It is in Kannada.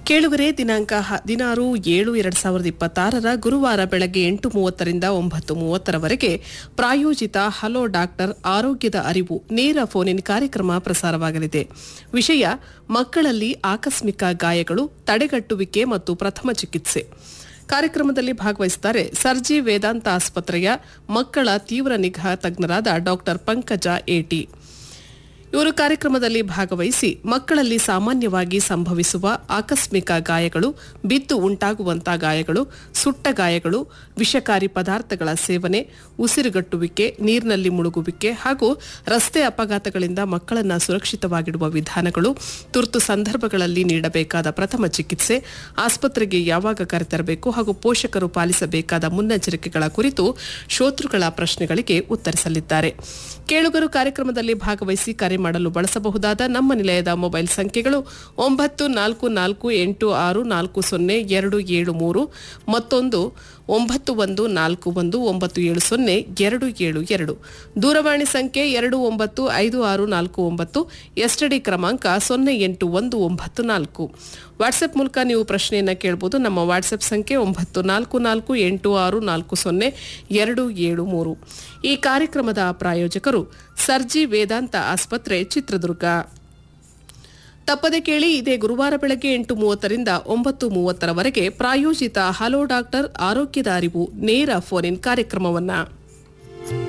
ಕೇಳುಗರೆ ದಿನಾಂಕ ಹದಿನಾರು ಏಳು ಎರಡ್ ಸಾವಿರದ ಇಪ್ಪತ್ತಾರರ ಗುರುವಾರ ಬೆಳಗ್ಗೆ ಎಂಟು ಮೂವತ್ತರಿಂದ ಒಂಬತ್ತು ಮೂವತ್ತರವರೆಗೆ ಪ್ರಾಯೋಜಿತ ಹಲೋ ಡಾಕ್ಟರ್ ಆರೋಗ್ಯದ ಅರಿವು ನೇರ ಫೋನ್ ಇನ್ ಕಾರ್ಯಕ್ರಮ ಪ್ರಸಾರವಾಗಲಿದೆ ವಿಷಯ ಮಕ್ಕಳಲ್ಲಿ ಆಕಸ್ಮಿಕ ಗಾಯಗಳು ತಡೆಗಟ್ಟುವಿಕೆ ಮತ್ತು ಪ್ರಥಮ ಚಿಕಿತ್ಸೆ ಕಾರ್ಯಕ್ರಮದಲ್ಲಿ ಭಾಗವಹಿಸುತ್ತಾರೆ ಸರ್ಜಿ ವೇದಾಂತ ಆಸ್ಪತ್ರೆಯ ಮಕ್ಕಳ ತೀವ್ರ ನಿಗಾ ತಜ್ಞರಾದ ಡಾಕ್ಟರ್ ಪಂಕಜ ಎಟಿ ಇವರು ಕಾರ್ಯಕ್ರಮದಲ್ಲಿ ಭಾಗವಹಿಸಿ ಮಕ್ಕಳಲ್ಲಿ ಸಾಮಾನ್ಯವಾಗಿ ಸಂಭವಿಸುವ ಆಕಸ್ಮಿಕ ಗಾಯಗಳು ಬಿದ್ದು ಉಂಟಾಗುವಂತಹ ಗಾಯಗಳು ಸುಟ್ಟ ಗಾಯಗಳು ವಿಷಕಾರಿ ಪದಾರ್ಥಗಳ ಸೇವನೆ ಉಸಿರುಗಟ್ಟುವಿಕೆ ನೀರಿನಲ್ಲಿ ಮುಳುಗುವಿಕೆ ಹಾಗೂ ರಸ್ತೆ ಅಪಘಾತಗಳಿಂದ ಮಕ್ಕಳನ್ನು ಸುರಕ್ಷಿತವಾಗಿಡುವ ವಿಧಾನಗಳು ತುರ್ತು ಸಂದರ್ಭಗಳಲ್ಲಿ ನೀಡಬೇಕಾದ ಪ್ರಥಮ ಚಿಕಿತ್ಸೆ ಆಸ್ಪತ್ರೆಗೆ ಯಾವಾಗ ಕರೆತರಬೇಕು ಹಾಗೂ ಪೋಷಕರು ಪಾಲಿಸಬೇಕಾದ ಮುನ್ನೆಚ್ಚರಿಕೆಗಳ ಕುರಿತು ಶೋತೃಗಳ ಪ್ರಶ್ನೆಗಳಿಗೆ ಉತ್ತರಿಸಲಿದ್ದಾರೆ ಕೇಳುಗರು ಕಾರ್ಯಕ್ರಮದಲ್ಲಿ ಭಾಗವಹಿಸಿ ಕರೆ ಮಾಡಲು ಬಳಸಬಹುದಾದ ನಮ್ಮ ನಿಲಯದ ಮೊಬೈಲ್ ಸಂಖ್ಯೆಗಳು ಒಂಬತ್ತು ನಾಲ್ಕು ನಾಲ್ಕು ಎಂಟು ಆರು ನಾಲ್ಕು ಸೊನ್ನೆ ಎರಡು ಏಳು ಮೂರು ಮತ್ತೊಂದು ಒಂಬತ್ತು ಒಂದು ನಾಲ್ಕು ಒಂದು ಒಂಬತ್ತು ಏಳು ಸೊನ್ನೆ ಎರಡು ಏಳು ಎರಡು ದೂರವಾಣಿ ಸಂಖ್ಯೆ ಎರಡು ಒಂಬತ್ತು ಐದು ಆರು ನಾಲ್ಕು ಒಂಬತ್ತು ಎಸ್ಟಡಿ ಕ್ರಮಾಂಕ ಸೊನ್ನೆ ಎಂಟು ಒಂದು ಒಂಬತ್ತು ನಾಲ್ಕು ವಾಟ್ಸ್ಆಪ್ ಮೂಲಕ ನೀವು ಪ್ರಶ್ನೆಯನ್ನು ಕೇಳಬಹುದು ನಮ್ಮ ವಾಟ್ಸ್ಆಪ್ ಸಂಖ್ಯೆ ಒಂಬತ್ತು ನಾಲ್ಕು ನಾಲ್ಕು ಎಂಟು ಆರು ನಾಲ್ಕು ಸೊನ್ನೆ ಎರಡು ಏಳು ಮೂರು ಈ ಕಾರ್ಯಕ್ರಮದ ಪ್ರಾಯೋಜಕರು ಸರ್ಜಿ ವೇದಾಂತ ಆಸ್ಪತ್ರೆ ಚಿತ್ರದುರ್ಗ ತಪ್ಪದೆ ಕೇಳಿ ಇದೇ ಗುರುವಾರ ಬೆಳಗ್ಗೆ ಎಂಟು ಮೂವತ್ತರಿಂದ ಒಂಬತ್ತು ಮೂವತ್ತರವರೆಗೆ ಪ್ರಾಯೋಜಿತ ಹಲೋ ಡಾಕ್ಟರ್ ಆರೋಗ್ಯದ ಅರಿವು ನೇರ ಫೋನ್ ಇನ್ ಕಾರ್ಯಕ್ರಮವನ್ನ